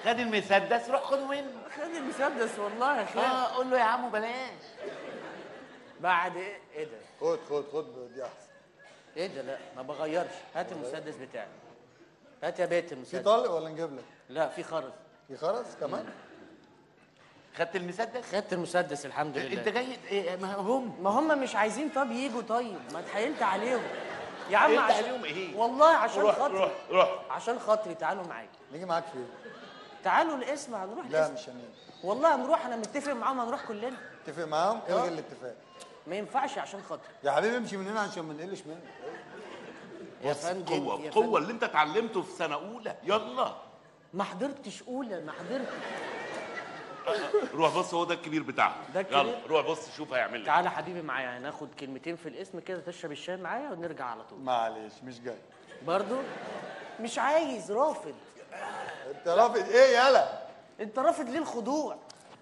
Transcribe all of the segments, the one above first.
خد المسدس روح خده منه خد المسدس والله يا خالد اه قول له يا عم بلاش بعد ايه ايه ده خد خد خد دي احسن ايه ده لا ما بغيرش هات المسدس بتاعي هات يا بيت في المسدس طلق ولا نجيب لك لا في خرز في خرز كمان خدت المسدس خدت المسدس الحمد لله انت جاي إيه، ما هم ما هم مش عايزين طب يجوا طيب ما اتحايلت عليهم يا عم اتحايلت عشان عليهم إيه؟ والله عشان روح خاطري روح روح عشان خاطري تعالوا معايا نيجي معاك فين تعالوا الاسم هنروح لا الاسم مش هنيجي والله هنروح انا متفق معاهم هنروح كلنا اتفق معاهم الغي الاتفاق ما ينفعش عشان خاطري يا حبيبي امشي من هنا عشان ما نقلش منك يا فندم قوه يا قوه فندم. اللي انت اتعلمته في سنه اولى يلا ما حضرتش اولى ما حضرتش روح بص هو ده الكبير بتاعهم ده الكبير؟ يلا روح بص شوف هيعمل لك تعالى حبيبي معايا هناخد كلمتين في الاسم كده تشرب الشاي معايا ونرجع على طول معلش مش جاي برضو مش عايز رافض انت رافض ايه يالا انت رافض ليه الخضوع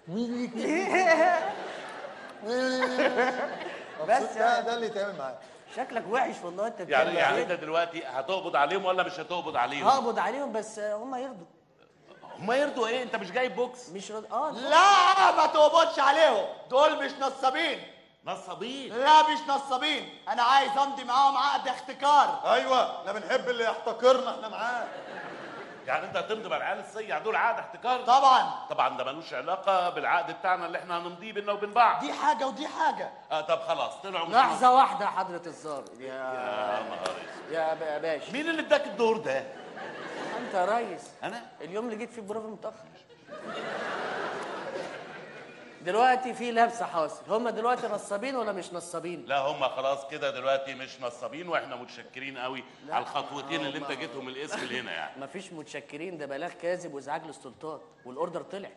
بس بس ده يعني. ده اللي يتعمل معاك شكلك وحش والله انت يعني بتعمل يعني إيه؟ انت دلوقتي هتقبض عليهم ولا مش هتقبض عليهم هقبض عليهم بس هم يرضوا هم يرضوا ايه انت مش جايب بوكس مش رض... اه لا ما تقبضش عليهم دول مش نصابين نصابين لا مش نصابين انا عايز امضي معاهم عقد احتكار ايوه احنا بنحب اللي يحتقرنا احنا معاه يعني انت هتمضي مع العيال الصيع دول عقد احتكار طبعا طبعا ده ملوش علاقه بالعقد بتاعنا اللي احنا هنمضيه بينا وبين بعض دي حاجه ودي حاجه آه طب خلاص طلعوا مش لحظة واحدة يا حضرة الظابط يا يا نهار اسود. يا ب- يا باشا مين اللي اداك الدور ده انت يا ريس انا اليوم اللي جيت فيه برافو متأخر دلوقتي في لبسة حاصل هم دلوقتي نصابين ولا مش نصابين؟ لا هم خلاص كده دلوقتي مش نصابين واحنا متشكرين قوي على الخطوتين اللي انت جيتهم الاسم هنا يعني مفيش متشكرين ده بلاغ كاذب وازعاج للسلطات والاوردر طلع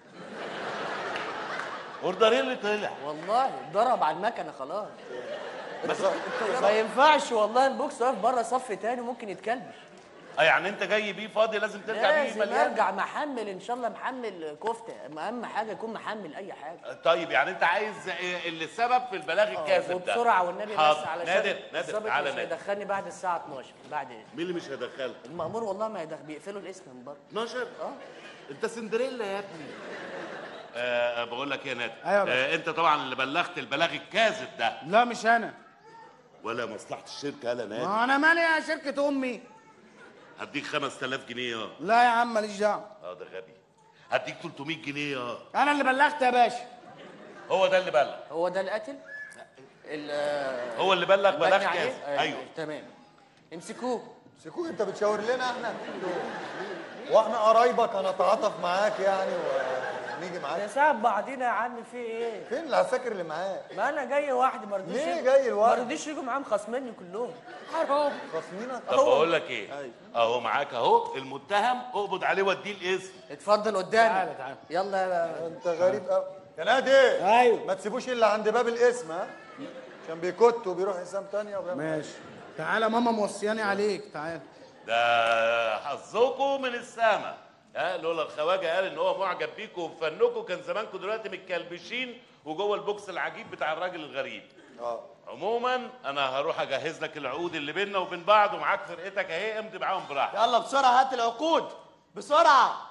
اوردر ايه اللي طلع والله اتضرب على المكنه خلاص بس ما ينفعش والله البوكس واقف بره صف تاني ممكن يتكلبش اه يعني انت جاي بيه فاضي لازم ترجع بيه لازم مليان ارجع محمل ان شاء الله محمل كفته اهم حاجه يكون محمل اي حاجه طيب يعني انت عايز إيه اللي السبب في البلاغ الكاذب ده وبسرعه والنبي بس حاضر. علشان نادر نادر الظابط تعالى مش نادر هيدخلني بعد الساعه 12 بعد ايه مين اللي مش هيدخلك المأمور والله ما يدخل بيقفلوا الاسم من بره 12 اه انت سندريلا يا ابني آه بقول لك يا نادر أيوة يا باشا. آه انت طبعا اللي بلغت البلاغ الكاذب ده لا مش انا ولا مصلحه الشركه يلا نادر ما انا مالي يا شركه امي هديك 5000 جنيه اه لا يا عم ماليش دعوه اه ده غبي هديك 300 جنيه اه انا اللي بلغت يا باشا هو ده اللي بلغ هو ده القاتل ال- هو اللي بلغ المجني بلاغ عليه؟ كاذب ايوه تمام امسكوه سيكون انت بتشاور لنا احنا واحنا قرايبك هنتعاطف معاك يعني ونيجي معاك نساعد بعضينا يا عم في ايه فين العساكر اللي معاك ما انا جاي لوحدي ما رضيش ليه يجوا- جاي لوحدك؟ ما رضيش يجوا معاهم خصميني كلهم حرام خصمينك طب بقول لك ايه اهو معاك اهو المتهم اقبض عليه واديه الاسم اتفضل قدامي تعالى، تعالى. يلا يا- انت غريب قوي يا نادي ايوه ما تسيبوش الا عند باب الاسم ها عشان بيكت وبيروح حسام تانية وبيعمل ماشي تعالى ماما موصياني عليك تعالى ده حظكم من السما ها لولا الخواجه قال ان هو معجب بيكم وبفنكم كان زمانكم دلوقتي متكلبشين وجوه البوكس العجيب بتاع الراجل الغريب اه عموما انا هروح اجهز لك العقود اللي بيننا وبين بعض ومعاك فرقتك اهي امضي معاهم براحتك يلا بسرعه هات العقود بسرعه